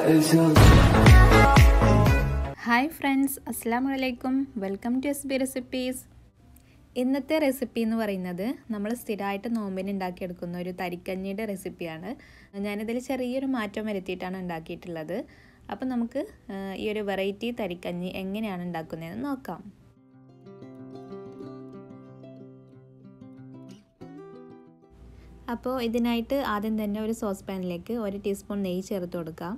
is your hi friends അസ്സാം വലൈക്കും welcome to S B recipes ഇന്നത്തെ റെസിപ്പി എന്ന് പറയുന്നത് നമ്മൾ സ്ഥിരമായിട്ട് നോമ്പിന് ഉണ്ടാക്കിയെടുക്കുന്ന ഒരു തരിക്കഞ്ഞിയുടെ റെസിപ്പിയാണ് ഞാനിതിൽ ചെറിയൊരു മാറ്റം വരുത്തിയിട്ടാണ് ഉണ്ടാക്കിയിട്ടുള്ളത് അപ്പം നമുക്ക് ആ, ഈ ഒരു വെറൈറ്റി തരിക്കഞ്ഞി എങ്ങനെയാണ് ഉണ്ടാക്കുന്നതെന്ന് നോക്കാം അപ്പോൾ ഇതിനായിട്ട് ആദ്യം തന്നെ ഒരു സോസ് പാനിലേക്ക് ഒരു ടീസ്പൂൺ നെയ്യ് ചേർത്ത് കൊടുക്കാം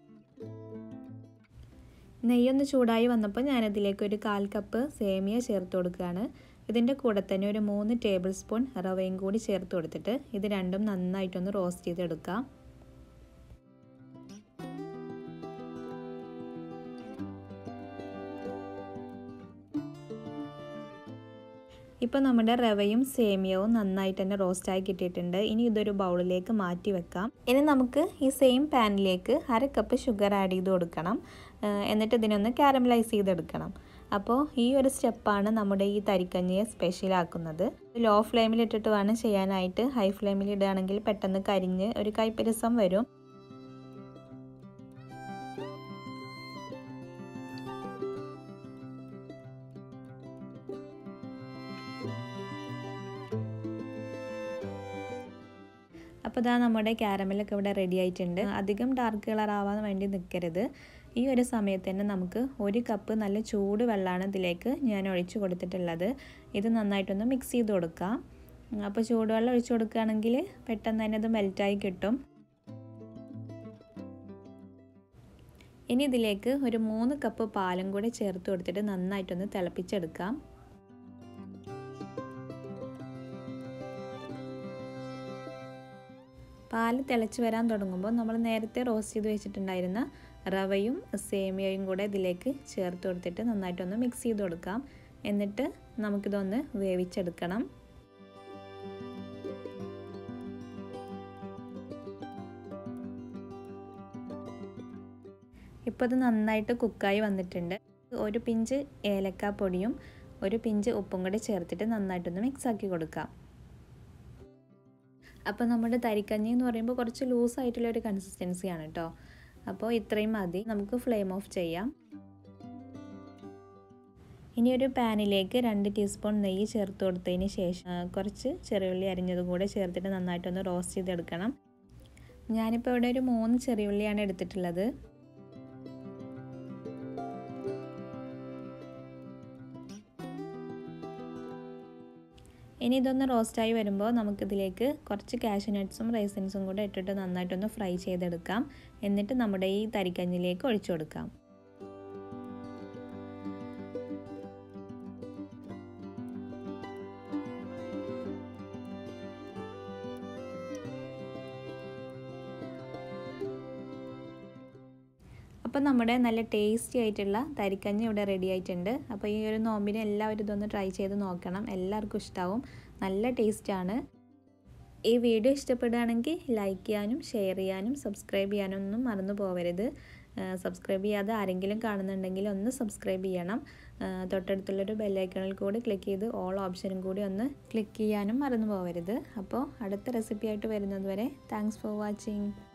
നെയ്യൊന്ന് ചൂടായി വന്നപ്പോൾ ഞാനതിലേക്ക് ഒരു കാൽ കപ്പ് സേമിയ ചേർത്ത് കൊടുക്കുകയാണ് ഇതിൻ്റെ കൂടെ തന്നെ ഒരു മൂന്ന് ടേബിൾ സ്പൂൺ റവയും കൂടി ചേർത്ത് കൊടുത്തിട്ട് ഇത് രണ്ടും നന്നായിട്ടൊന്ന് റോസ്റ്റ് ചെയ്തെടുക്കാം ഇപ്പോൾ നമ്മുടെ റവയും സേമിയവും നന്നായിട്ട് തന്നെ റോസ്റ്റായി കിട്ടിയിട്ടുണ്ട് ഇനി ഇതൊരു ബൗളിലേക്ക് മാറ്റി വെക്കാം ഇനി നമുക്ക് ഈ സെയിം പാനിലേക്ക് അര കപ്പ് ഷുഗർ ആഡ് ചെയ്ത് കൊടുക്കണം എന്നിട്ട് ഇതിനൊന്ന് കാരമലൈസ് ചെയ്തെടുക്കണം അപ്പോൾ ഈ ഒരു സ്റ്റെപ്പാണ് നമ്മുടെ ഈ തരിക്കഞ്ഞിയെ സ്പെഷ്യലാക്കുന്നത് ലോ ഫ്ലെയിമിൽ ഇട്ടിട്ട് വേണം ചെയ്യാനായിട്ട് ഹൈ ഫ്ലെയിമിൽ ഇടുകയാണെങ്കിൽ പെട്ടെന്ന് കരിഞ്ഞ് ഒരു കൈപ്പരസം വരും അപ്പോൾ ഇതാ നമ്മുടെ ക്യാരമലൊക്കെ ഇവിടെ റെഡി ആയിട്ടുണ്ട് അധികം ഡാർക്ക് കളർ ആവാൻ വേണ്ടി നിൽക്കരുത് ഈ ഒരു സമയത്ത് തന്നെ നമുക്ക് ഒരു കപ്പ് നല്ല ചൂട് വെള്ളമാണ് ഇതിലേക്ക് ഞാൻ ഒഴിച്ചു കൊടുത്തിട്ടുള്ളത് ഇത് നന്നായിട്ടൊന്ന് മിക്സ് ചെയ്ത് കൊടുക്കാം അപ്പോൾ ചൂടുവെള്ളം ഒഴിച്ചു കൊടുക്കുകയാണെങ്കിൽ പെട്ടെന്ന് തന്നെ ഇത് മെൽറ്റായി കിട്ടും ഇനി ഇതിലേക്ക് ഒരു മൂന്ന് കപ്പ് പാലും കൂടി ചേർത്ത് കൊടുത്തിട്ട് നന്നായിട്ടൊന്ന് തിളപ്പിച്ചെടുക്കാം പാല് തിളച്ച് വരാൻ തുടങ്ങുമ്പോൾ നമ്മൾ നേരത്തെ റോസ്റ്റ് ചെയ്ത് വെച്ചിട്ടുണ്ടായിരുന്ന റവയും സേമിയയും കൂടെ ഇതിലേക്ക് ചേർത്ത് കൊടുത്തിട്ട് നന്നായിട്ടൊന്ന് മിക്സ് ചെയ്ത് കൊടുക്കാം എന്നിട്ട് നമുക്കിതൊന്ന് വേവിച്ചെടുക്കണം ഇപ്പോൾ ഇത് നന്നായിട്ട് കുക്കായി വന്നിട്ടുണ്ട് ഒരു പിഞ്ച് ഏലക്ക പൊടിയും ഒരു പിഞ്ച് ഉപ്പും കൂടി ചേർത്തിട്ട് നന്നായിട്ടൊന്ന് മിക്സ് ആക്കി കൊടുക്കാം അപ്പോൾ നമ്മുടെ തരിക്കഞ്ഞി എന്ന് പറയുമ്പോൾ കുറച്ച് ലൂസായിട്ടുള്ള ഒരു കൺസിസ്റ്റൻസിയാണ് കേട്ടോ അപ്പോൾ ഇത്രയും മതി നമുക്ക് ഫ്ലെയിം ഓഫ് ചെയ്യാം ഇനി ഒരു പാനിലേക്ക് രണ്ട് ടീസ്പൂൺ നെയ്യ് ചേർത്ത് കൊടുത്തതിന് ശേഷം കുറച്ച് ചെറിയുള്ളി അരിഞ്ഞതും കൂടെ ചേർത്തിട്ട് നന്നായിട്ടൊന്ന് റോസ്റ്റ് ചെയ്തെടുക്കണം ഞാനിപ്പോൾ ഇവിടെ ഒരു മൂന്ന് ചെറിയുള്ളിയാണ് എടുത്തിട്ടുള്ളത് ഇനി ഇതൊന്ന് റോസ്റ്റായി വരുമ്പോൾ നമുക്കിതിലേക്ക് കുറച്ച് കാഷ്യൂ നട്ട്സും റൈസൻസും കൂടെ ഇട്ടിട്ട് നന്നായിട്ടൊന്ന് ഫ്രൈ ചെയ്തെടുക്കാം എന്നിട്ട് നമ്മുടെ ഈ തരിക്കഞ്ഞിലേക്ക് ഒഴിച്ചു കൊടുക്കാം അപ്പോൾ നമ്മുടെ നല്ല ടേസ്റ്റി ആയിട്ടുള്ള തരിക്കഞ്ഞി ഇവിടെ റെഡി ആയിട്ടുണ്ട് അപ്പോൾ ഈ ഒരു നോമ്പിന് എല്ലാവരും ഇതൊന്ന് ട്രൈ ചെയ്ത് നോക്കണം എല്ലാവർക്കും ഇഷ്ടമാവും നല്ല ടേസ്റ്റാണ് ഈ വീഡിയോ ഇഷ്ടപ്പെടുകയാണെങ്കിൽ ലൈക്ക് ചെയ്യാനും ഷെയർ ചെയ്യാനും സബ്സ്ക്രൈബ് ചെയ്യാനൊന്നും മറന്നു പോകരുത് സബ്സ്ക്രൈബ് ചെയ്യാതെ ആരെങ്കിലും കാണുന്നുണ്ടെങ്കിൽ ഒന്ന് സബ്സ്ക്രൈബ് ചെയ്യണം തൊട്ടടുത്തുള്ളൊരു ബെല്ലൈക്കണിൽ കൂടി ക്ലിക്ക് ചെയ്ത് ഓൾ ഓപ്ഷനും കൂടി ഒന്ന് ക്ലിക്ക് ചെയ്യാനും മറന്നു പോകരുത് അപ്പോൾ അടുത്ത റെസിപ്പി ആയിട്ട് വരുന്നത് വരെ താങ്ക്സ് ഫോർ വാച്ചിങ്